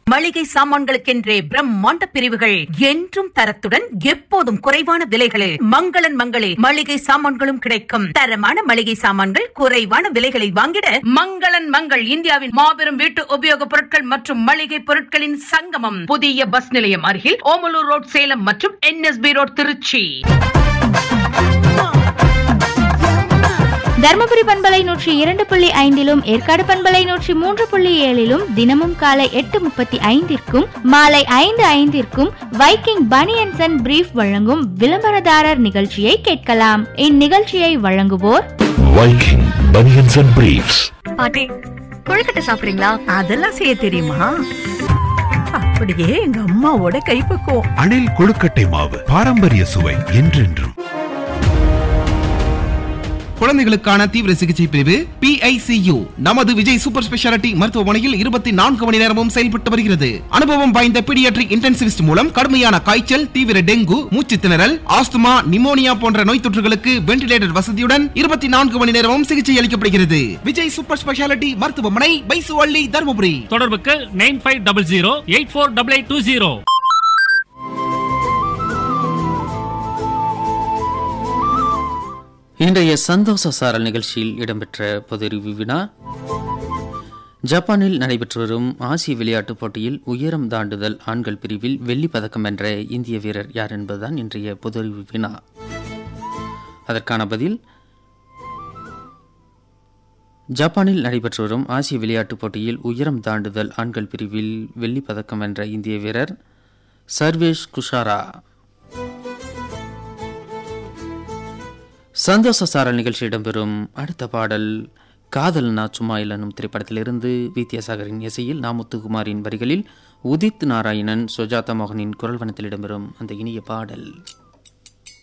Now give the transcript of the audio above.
மளிகை சாமான்களுக்கென்றே பிரம்மாண்ட பிரிவுகள் என்றும் தரத்துடன் எப்போதும் குறைவான விலைகளில் மங்களன் மங்களே மளிகை சாமான்களும் கிடைக்கும் தரமான மளிகை சாமான்கள் குறைவான விலைகளில் வாங்கிட மங்களன் மங்கள் இந்தியாவின் மாபெரும் வீட்டு உபயோகப் பொருட்கள் மற்றும் மளிகை பொருட்களின் சங்கமம் புதிய பஸ் நிலையம் அருகில் ஓமலூர் ரோட் சேலம் மற்றும் என்எஸ்பி ரோட் திருச்சி தருமபுரி பண்பலை நூற்றி இரண்டு புள்ளி ஐந்திலும் ஏற்காடு பண்பலை நூற்றி மூன்று புள்ளி ஏழிலும் தினமும் காலை எட்டு முப்பத்தி ஐந்திற்கும் மாலை ஐந்து ஐந்திற்கும் வைக்கிங் பனியன்சன் அண்ட் பிரீஃப் வழங்கும் விளம்பரதாரர் நிகழ்ச்சியை கேட்கலாம் இந்நிகழ்ச்சியை வழங்குவோர் Viking Bunions and Briefs. பாட்டி கொழுக்கட்டை சாப்பிடுறீங்களா அதெல்லாம் செய்ய தெரியுமா அப்படியே எங்க அம்மாவோட கைப்பக்குவம் அணில் கொழுக்கட்டை மாவு பாரம்பரிய சுவை என்றென்றும் குழந்தைகளுக்கான தீவிர சிகிச்சை பிரிவு PICU நமது விஜய் சூப்பர் ஸ்பெஷாலிட்டி மருத்துவமனையில் இருபத்தி நான்கு மணி நேரமும் செயல்பட்டு வருகிறது அனுபவம் வாய்ந்த பீடியாட்ரிக் இன்டென்சிவிஸ்ட் மூலம் கடுமையான காய்ச்சல் தீவிர டெங்கு மூச்சு திணறல் ஆஸ்துமா நிமோனியா போன்ற நோய் தொற்றுகளுக்கு வென்டிலேட்டர் வசதியுடன் இருபத்தி நான்கு மணி நேரமும் சிகிச்சை அளிக்கப்படுகிறது விஜய் சூப்பர் ஸ்பெஷாலிட்டி மருத்துவமனை பைசுவள்ளி தருமபுரி தொடர்புக்கு nine five double zero eight four double eight two zero இன்றைய சந்தோஷ சாரல் நிகழ்ச்சியில் இடம்பெற்ற பொதறிவு வினா ஜப்பானில் நடைபெற்று வரும் ஆசிய விளையாட்டுப் போட்டியில் உயரம் தாண்டுதல் ஆண்கள் பிரிவில் வெள்ளிப் பதக்கம் வென்ற இந்திய வீரர் யார் என்பதுதான் இன்றைய பொதறிவு வினா அதற்கான பதில் ஜப்பானில் நடைபெற்று வரும் ஆசிய விளையாட்டுப் போட்டியில் உயரம் தாண்டுதல் ஆண்கள் பிரிவில் வெள்ளிப் பதக்கம் வென்ற இந்திய வீரர் சர்வேஷ் குஷாரா சந்தோஷ சாரல் நிகழ்ச்சி இடம்பெறும் அடுத்த பாடல் காதல் நா சும்மா இல்லனும் திரைப்படத்திலிருந்து வித்யாசாகரின் இசையில் நாமுத்துக்குமாரின் வரிகளில் உதித் நாராயணன் சுஜாதா மோகனின் குரல் வனத்தில் இடம்பெறும் அந்த இனிய பாடல்